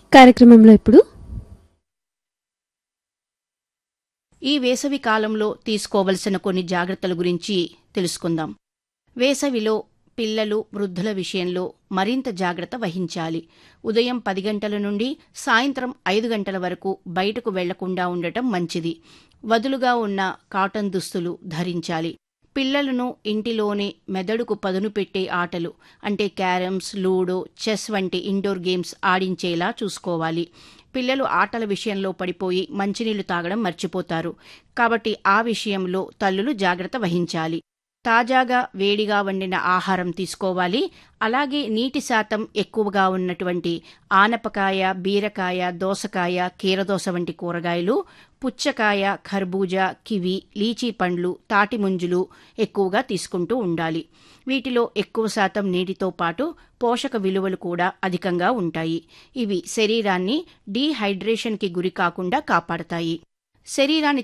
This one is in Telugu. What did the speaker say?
కార్యక్రమంలో ఇప్పుడు ఈ వేసవి కాలంలో తీసుకోవలసిన కొన్ని జాగ్రత్తల గురించి తెలుసుకుందాం వేసవిలో పిల్లలు వృద్ధుల విషయంలో మరింత జాగ్రత్త వహించాలి ఉదయం పది గంటల నుండి సాయంత్రం ఐదు గంటల వరకు బయటకు వెళ్లకుండా ఉండటం మంచిది వదులుగా ఉన్న కాటన్ దుస్తులు ధరించాలి పిల్లలను ఇంటిలోనే మెదడుకు పదును పెట్టే ఆటలు అంటే క్యారమ్స్ లూడో చెస్ వంటి ఇండోర్ గేమ్స్ ఆడించేలా చూసుకోవాలి పిల్లలు ఆటల విషయంలో పడిపోయి మంచినీళ్లు తాగడం మర్చిపోతారు కాబట్టి ఆ విషయంలో తల్లులు జాగ్రత్త వహించాలి తాజాగా వేడిగా వండిన ఆహారం తీసుకోవాలి అలాగే నీటి శాతం ఎక్కువగా ఉన్నటువంటి ఆనపకాయ బీరకాయ దోసకాయ కీరదోస వంటి కూరగాయలు పుచ్చకాయ ఖర్బూజా కివి లీచీ పండ్లు తాటి ముంజులు ఎక్కువగా తీసుకుంటూ ఉండాలి వీటిలో ఎక్కువ శాతం నీటితో పాటు పోషక విలువలు కూడా అధికంగా ఉంటాయి ఇవి శరీరాన్ని డీహైడ్రేషన్కి గురి కాకుండా కాపాడతాయి శరీరాన్ని